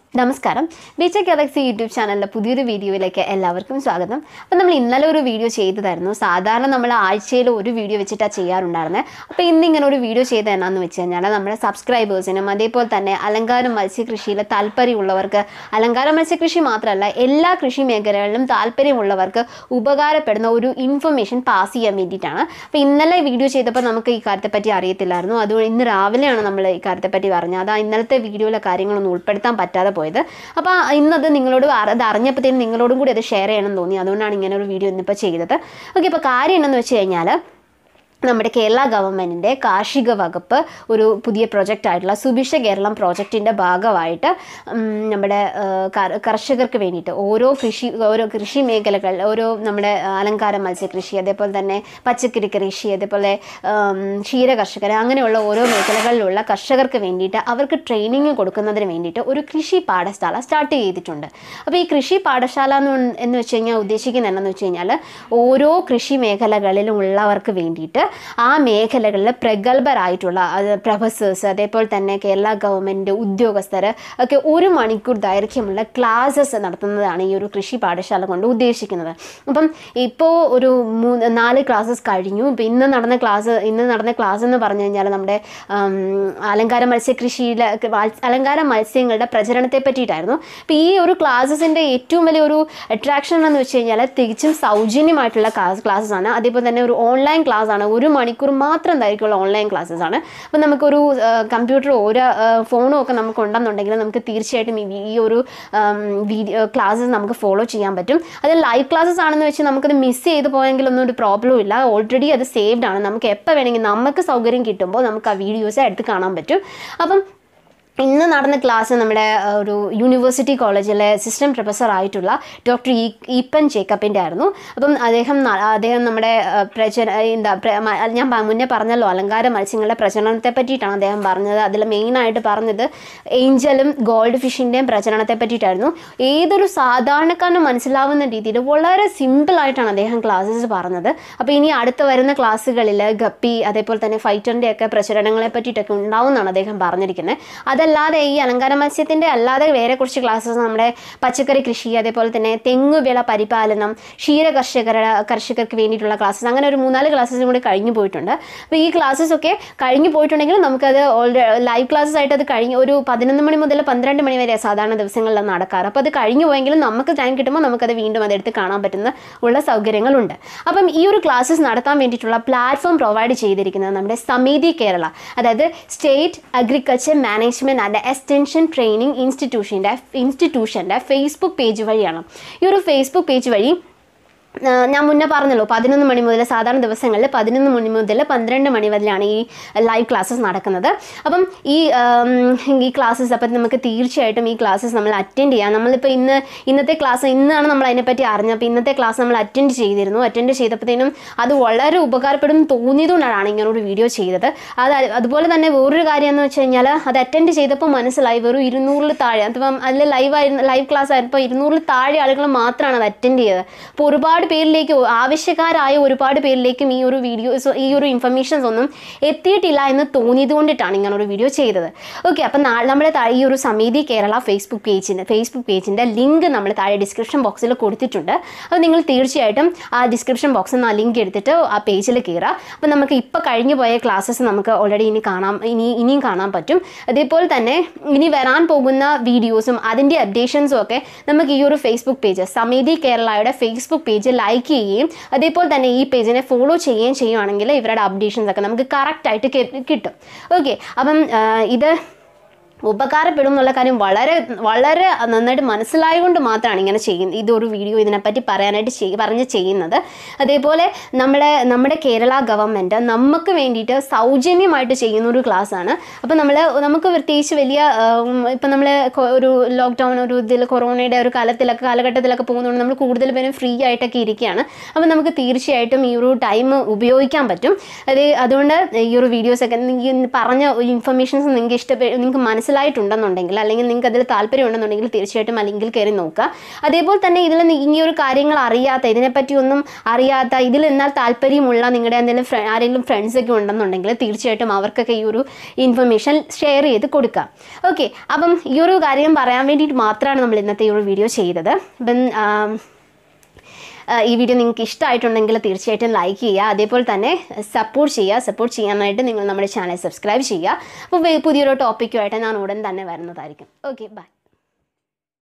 നമസ്കാരം ബീച്ച Galaxy YouTube ചാനലിലെ പുതിയൊരു വീഡിയോയിലേക്ക് എല്ലാവർക്കും സ്വാഗതം അപ്പം നമ്മൾ ഇന്നലെ ഒരു വീഡിയോ ചെയ്തതായിരുന്നു സാധാരണ നമ്മൾ ആഴ്ചയിൽ ഒരു വീഡിയോ വെച്ചിട്ടാണ് ചെയ്യാറുണ്ടായിരുന്നത് അപ്പോൾ ഇന്ന് ഇങ്ങനെ ഒരു വീഡിയോ ചെയ്ത് എന്നാന്ന് വെച്ച് കഴിഞ്ഞാൽ നമ്മുടെ സബ്സ്ക്രൈബേഴ്സിനും അതേപോലെ തന്നെ അലങ്കാര മത്സ്യകൃഷിയിൽ താല്പര്യമുള്ളവർക്ക് അലങ്കാര മത്സ്യകൃഷി മാത്രമല്ല എല്ലാ കൃഷി മേഖലകളിലും താല്പര്യമുള്ളവർക്ക് ഉപകാരപ്പെടുന്ന ഒരു ഇൻഫർമേഷൻ പാസ് ചെയ്യാൻ വേണ്ടിയിട്ടാണ് അപ്പോൾ ഇന്നലെ വീഡിയോ ചെയ്തപ്പോൾ നമുക്ക് ഈ കാര്യത്തെപ്പറ്റി അറിയത്തില്ലായിരുന്നു അതുകൊണ്ട് ഇന്ന് രാവിലെയാണ് നമ്മൾ ഈ കാര്യത്തെപ്പറ്റി പറഞ്ഞത് അതാ ഇന്നലത്തെ വീഡിയോയിലെ കാര്യങ്ങളൊന്നും ഉൾപ്പെടുത്താൻ പറ്റാതെ പോയത് അപ്പോൾ ഇന്നത് നിങ്ങളോട് അറി- അത് അറിഞ്ഞപ്പോഴത്തേനും നിങ്ങളോടും കൂടി അത് ഷെയർ ചെയ്യണം എന്ന് തോന്നി അതുകൊണ്ടാണ് ഇങ്ങനെ ഒരു വീഡിയോ ഇന്നിപ്പോൾ ചെയ്തത് ഓക്കെ ഇപ്പോൾ കാര്യം എന്തെന്ന് വെച്ച് കഴിഞ്ഞാൽ നമ്മുടെ കേരള ഗവൺമെൻറ്റിൻ്റെ കാർഷിക വകുപ്പ് ഒരു പുതിയ പ്രൊജക്റ്റ് ആയിട്ടുള്ള സുഭിക്ഷ കേരളം പ്രോജക്റ്റിൻ്റെ ഭാഗമായിട്ട് ഉം, നമ്മുടെ ആ, കർ- കർഷകർക്ക് വേണ്ടിയിട്ട് ഓരോ കൃഷി ഓരോ കൃഷി മേഖലകൾ ഓരോ നമ്മുടെ ആ, അലങ്കാര മത്സ്യകൃഷി അതേപോലെ തന്നെ പച്ചക്കറി കൃഷി അതേപോലെ ഉം, ക്ഷീര കർഷകർ അങ്ങനെയുള്ള ഓരോ മേഖലകളിലുള്ള കർഷകർക്ക് വേണ്ടിയിട്ട് അവർക്ക് ട്രെയിനിങ് കൊടുക്കുന്നതിന് വേണ്ടിയിട്ട് ഒരു കൃഷി പാഠശാല സ്റ്റാർട്ട് ചെയ്തിട്ടുണ്ട് അപ്പോൾ ഈ കൃഷി പാഠശാല എന്ന് ഉൺ- എന്ന് വെച്ച് കഴിഞ്ഞാൽ ഉദ്ദേശിക്കുന്നത് എന്താണെന്ന് വെച്ച് കഴിഞ്ഞാൽ ഓരോ കൃഷി മേഖലകളിലും ഉള്ളവർക്ക് വേണ്ടിയിട്ട് ആ മേഖലകളിൽ പ്രഗത്ഭരായിട്ടുള്ള അത് പ്രൊഫസേഴ്സ് അതേപോലെ തന്നെ കേരള ഗവൺമെൻറ് ഉദ്യോഗസ്ഥർ ഒക്കെ ഒരു മണിക്കൂർ ദൈർഘ്യമുള്ള ക്ലാസ്സസ് നടത്തുന്നതാണ് ഈ ഒരു കൃഷി പാഠശാല കൊണ്ട് ഉദ്ദേശിക്കുന്നത് അപ്പം ഇപ്പോൾ ഒരു മൂന്ന് നാല് ക്ലാസ്സസ് കഴിഞ്ഞു ഇപ്പം ഇന്ന് നടന്ന ക്ലാസ് ഇന്ന് നടന്ന ക്ലാസ് എന്ന് പറഞ്ഞു കഴിഞ്ഞാൽ നമ്മുടെ ഉം, അലങ്കാര മത്സ്യകൃഷിയിലെ അലങ്കാര മത്സ്യങ്ങളുടെ പ്രചരണത്തെ പറ്റിയിട്ടായിരുന്നു അപ്പോൾ ഈ ഒരു ക്ലാസ്സസിൻ്റെ ഏറ്റവും വലിയ ഒരു അട്രാക്ഷൻ എന്ന് വെച്ച് കഴിഞ്ഞാൽ തികച്ചും സൗജന്യമായിട്ടുള്ള ക്ലാസ് ക്ലാസ്സസ് ആണ് അതേപോലെ തന്നെ ഒരു ഓൺലൈൻ ക്ലാസ് ആണ് ഒരു മണിക്കൂർ മാത്രം ദൈർഘ്യമുള്ള ഓൺലൈൻ ക്ലാസ്സസ് ആണ് അപ്പോൾ നമുക്കൊരു കമ്പ്യൂട്ടർ ഒരു ഫോണും ഒക്കെ നമുക്ക് ഉണ്ടെന്നുണ്ടെങ്കിൽ നമുക്ക് തീർച്ചയായിട്ടും ഈ- ഈ ഒരു വീഡിയോ ക്ലാസ്സസ് നമുക്ക് ഫോളോ ചെയ്യാൻ പറ്റും അത് ലൈവ് ക്ലാസ്സസ് ആണെന്ന് വെച്ച് നമുക്കത് മിസ് ചെയ്ത് പോയെങ്കിലൊന്നും ഒരു പ്രോബ്ലം ഇല്ല ഓൾറെഡി അത് സേവ്ഡ് ആണ് നമുക്ക് എപ്പോൾ വേണമെങ്കിൽ നമുക്ക് സൗകര്യം കിട്ടുമ്പോൾ നമുക്ക് ആ വീഡിയോസ് എടുത്ത് കാണാൻ പറ്റും അപ്പം ഇന്ന് നടന്ന ക്ലാസ് നമ്മുടെ ആ, ഒരു യൂണിവേഴ്സിറ്റി കോളേജിലെ അസിസ്റ്റന്റ് പ്രൊഫസർ ആയിട്ടുള്ള ഡോക്ടർ ഈ ഈപ്പൻ ജേക്കബിൻ്റെ ആയിരുന്നു അപ്പം അദ്ദേഹം ന- അദ്ദേഹം നമ്മുടെ ആ, പ്രചര എന്താ പ്ര- മ- ഞാൻ പ- മുന്നേ പറഞ്ഞല്ലോ അലങ്കാര മത്സ്യങ്ങളുടെ പ്രചരണത്തെ പറ്റിയിട്ടാണ് അദ്ദേഹം പറഞ്ഞത് അതിൽ മെയിനായിട്ട് പറഞ്ഞത് ഏഞ്ചലും ഗോൾഡ് ഫിഷിൻ്റെയും പ്രചരണത്തെ പറ്റിയിട്ടായിരുന്നു ഏതൊരു സാധാരണക്കാരന് മനസ്സിലാവുന്ന രീതിയിൽ വളരെ സിമ്പിളായിട്ടാണ് അദ്ദേഹം ക്ലാസ്സസ് പറഞ്ഞത് അപ്പോൾ ഇനി അടുത്ത് വരുന്ന ക്ലാസ്സുകളിൽ ഗപ്പി അതേപോലെ തന്നെ ഫൈറ്ററിൻ്റെ ഒക്കെ പ്രചരണങ്ങളെ പറ്റിയിട്ടൊക്കെ ഉണ്ടാവുമെന്നാണ് അദ്ദേഹം പറഞ്ഞിരിക്കുന്നത് അതല്ലാതെ ഈ അലങ്കാര മത്സ്യത്തിൻ്റെ അല്ലാതെ വേറെ കുറച്ച് ക്ലാസ്സസ് നമ്മുടെ പച്ചക്കറി കൃഷി അതേപോലെ തന്നെ തെങ്ങ് വിള പരിപാലനം ക്ഷീര കർഷകരുടെ കർഷകർക്ക് വേണ്ടിയിട്ടുള്ള ക്ലാസ്സസ് അങ്ങനെ ഒരു മൂന്നാല് ക്ലാസ്സസും കൂടി കഴിഞ്ഞു പോയിട്ടുണ്ട് അപ്പോൾ ഈ ക്ലാസ്സസ് ഒക്കെ കഴിഞ്ഞു പോയിട്ടുണ്ടെങ്കിൽ നമുക്കത് ഓൾറെഡി ലൈവ് ക്ലാസ്സസ് ആയിട്ട് അത് കഴിഞ്ഞ് ഒരു പതിനൊന്ന് മണി മുതൽ പന്ത്രണ്ട് മണി വരെ സാധാരണ ദിവസങ്ങളിൽ നടക്കാറ് അപ്പോൾ അത് കഴിഞ്ഞു പോയെങ്കിലും നമുക്ക് ടൈം കിട്ടുമ്പോൾ നമുക്കത് വീണ്ടും അതെടുത്ത് കാണാൻ പറ്റുന്ന ഉള്ള സൗകര്യങ്ങളുണ്ട് അപ്പം ഈ ഒരു ക്ലാസ്സസ് നടത്താൻ വേണ്ടിയിട്ടുള്ള പ്ലാറ്റ്ഫോം പ്രൊവൈഡ് ചെയ്തിരിക്കുന്നത് നമ്മുടെ സമിതി കേരള അതായത് state agriculture management and extension training ഇൻസ്റ്റിറ്റ്യൂഷൻ്റെ ഇൻസ്റ്റിറ്റ്യൂഷൻ്റെ ഫേസ്ബുക്ക് പേജ് വഴിയാണ് ഈ ഒരു ഫേസ്ബുക്ക് പേജ് വഴി ആ, ഞാൻ മുന്നേ പറഞ്ഞല്ലോ പതിനൊന്ന് മണി മുതൽ സാധാരണ ദിവസങ്ങളിൽ പതിനൊന്ന് മണി മുതൽ പന്ത്രണ്ട് മണി വരെയാണ് ഈ ലൈവ് ക്ലാസ്സസ് നടക്കുന്നത് അപ്പം ഈ ആം, ഈ ക്ലാസ്സസ് അപ്പം നമുക്ക് തീർച്ചയായിട്ടും ഈ ക്ലാസ്സസ് നമ്മൾ അറ്റൻഡ് ചെയ്യാം നമ്മളിപ്പോൾ ഇന്ന് ഇന്നത്തെ ക്ലാസ് ഇന്നാണ് നമ്മൾ അതിനെപ്പറ്റി അറിഞ്ഞത് അപ്പോൾ ഇന്നത്തെ ക്ലാസ് നമ്മൾ അറ്റൻഡ് ചെയ്തിരുന്നു അറ്റൻഡ് ചെയ്തപ്പോഴത്തേനും അത് വളരെ ഉപകാരപ്പെടും തോന്നിയതുകൊണ്ടാണ് ഇങ്ങനെ ഒരു വീഡിയോ ചെയ്തത് അത് അതുപോലെ തന്നെ വേറൊരു കാര്യം എന്ന് വെച്ച് കഴിഞ്ഞാൽ അത് അറ്റൻഡ് ചെയ്തപ്പോൾ മനസ്സിലായി വെറും ഇരുന്നൂറിൽ താഴെ അപ്പം അതിൽ ലൈവ് ആയിരുന്നു ലൈവ് ക്ലാസ് ആയിരുന്നപ്പോൾ ഇരുന്നൂറിൽ താഴെ ആളുകൾ മാത്രമാണ് അത് അറ്റൻഡ് ചെയ്തത് അപ്പോൾ ഒരുപാട് പേരിലേക്ക് ആവശ്യക്കാരായ ഒരുപാട് പേരിലേക്കും ഈ ഒരു വീഡിയോസ് ഈ ഒരു ഇൻഫർമേഷൻസ് ഒന്നും എത്തിയിട്ടില്ല എന്ന് തോന്നിയത് കൊണ്ടിട്ടാണ് ഇങ്ങനെ ഒരു വീഡിയോ ചെയ്തത് ഓക്കെ അപ്പം നാളെ നമ്മുടെ താഴെ ഈ ഒരു സമിതി കേരള ഫേസ്ബുക്ക് പേജിൻ്റെ ഫേസ്ബുക്ക് പേജിൻ്റെ ലിങ്ക് നമ്മൾ താഴെ ഡിസ്ക്രിപ്ഷൻ ബോക്സിൽ കൊടുത്തിട്ടുണ്ട് അപ്പോൾ നിങ്ങൾ തീർച്ചയായിട്ടും ആ ഡിസ്ക്രിപ്ഷൻ ബോക്സിൽ നിന്ന് ആ ലിങ്ക് എടുത്തിട്ട് ആ പേജിൽ കയറുക അപ്പോൾ നമുക്ക് ഇപ്പോൾ കഴിഞ്ഞു പോയ ക്ലാസ്സസ് നമുക്ക് ഓൾറെഡി ഇനി കാണാം ഇനി ഇനിയും കാണാൻ പറ്റും അതേപോലെ തന്നെ ഇനി വരാൻ പോകുന്ന വീഡിയോസും അതിൻ്റെ അപ്ഡേഷൻസും ഒക്കെ നമുക്ക് ഈ ഒരു ഫേസ്ബുക്ക് പേജ് സമിതി കേരളയുടെ ഫേസ്ബുക്ക് പേജ് ലൈക്ക് ചെയ്യുകയും അതേപോലെ തന്നെ ഈ പേജിനെ ഫോളോ ചെയ്യുകയും ചെയ്യുവാണെങ്കിൽ ഇവരുടെ അപ്ഡേഷൻസ് ഒക്കെ നമുക്ക് കറക്റ്റായിട്ട് കിട്ടും ഓക്കെ അപ്പം ആ, ഇത് ഉപകാരപ്പെടും എന്നുള്ള കാര്യം വളരെ വളരെ നന്നായിട്ട് മനസ്സിലായതുകൊണ്ട് മാത്രമാണ് ഇങ്ങനെ ചെയ്യുന്നത് ഇതൊരു വീഡിയോ ഇതിനെപ്പറ്റി പറയാനായിട്ട് ചെയ് പറഞ്ഞ് ചെയ്യുന്നത് അതേപോലെ നമ്മുടെ നമ്മുടെ കേരള ഗവൺമെൻറ് നമുക്ക് വേണ്ടിയിട്ട് സൗജന്യമായിട്ട് ചെയ്യുന്ന ഒരു ക്ലാസ്സാണ് അപ്പോൾ നമ്മൾ നമുക്ക് പ്രത്യേകിച്ച് വലിയ ഇപ്പം നമ്മൾ ഒരു ലോക്ക്ഡൗൺ ഒരു ഇതിൽ കൊറോണയുടെ ഒരു കാലത്തിലൊക്കെ കാലഘട്ടത്തിലൊക്കെ പോകുന്നതുകൊണ്ട് നമ്മൾ കൂടുതൽ പേരും ഫ്രീ ആയിട്ടൊക്കെ ഇരിക്കുകയാണ് അപ്പോൾ നമുക്ക് തീർച്ചയായിട്ടും ഈ ഒരു ടൈം ഉപയോഗിക്കാൻ പറ്റും അത് അതുകൊണ്ട് ഈ ഒരു വീഡിയോസൊക്കെ ഈ പറഞ്ഞ ഇൻഫർമേഷൻസ് നിങ്ങൾക്ക് ഇഷ്ടപ്പെട്ടു നിങ്ങൾക്ക് മനസ്സിലായി മനസ്സിലായിട്ടുണ്ടെന്നുണ്ടെങ്കിൽ അല്ലെങ്കിൽ നിങ്ങൾക്ക് അതിൽ താല്പര്യം ഉണ്ടെന്നുണ്ടെങ്കിൽ തീർച്ചയായിട്ടും ആ ലിങ്കിൽ കയറി നോക്കുക അതേപോലെ തന്നെ ഇതിൽ നി- ഈ ഒരു കാര്യങ്ങൾ അറിയാത്ത ഇതിനെപ്പറ്റി ഒന്നും അറിയാത്ത ഇതിൽ എന്നാൽ താല്പര്യമുള്ള നിങ്ങളുടെ എന്തെങ്കിലും ഫ്ര- ആരെങ്കിലും ഫ്രണ്ട്സ് ഒക്കെ ഉണ്ടെന്നുണ്ടെങ്കിൽ തീർച്ചയായിട്ടും അവർക്കൊക്കെ ഈ ഒരു ഇൻഫർമേഷൻ ഷെയർ ചെയ്ത് കൊടുക്കുക ഓക്കെ അപ്പം ഈ ഒരു കാര്യം പറയാൻ വേണ്ടിയിട്ട് മാത്രമാണ് നമ്മൾ ഇന്നത്തെ ഈ ഒരു വീഡിയോ ചെയ്തത് അപ്പം ആം, ആ, ഈ വീഡിയോ നിങ്ങൾക്ക് ഇഷ്ടമായിട്ടുണ്ടെങ്കിൽ തീർച്ചയായിട്ടും ലൈക്ക് ചെയ്യുക അതേപോലെ തന്നെ സപ്പോർട്ട് ചെയ്യുക സപ്പോർട്ട് ചെയ്യാനായിട്ട് നിങ്ങൾ നമ്മുടെ ചാനൽ സബ്സ്ക്രൈബ് ചെയ്യുക അപ്പോൾ പുതിയൊരു ടോപ്പിക്കുമായിട്ട് ഞാൻ ഉടൻ തന്നെ വരുന്നതായിരിക്കും ഓക്കെ ബൈ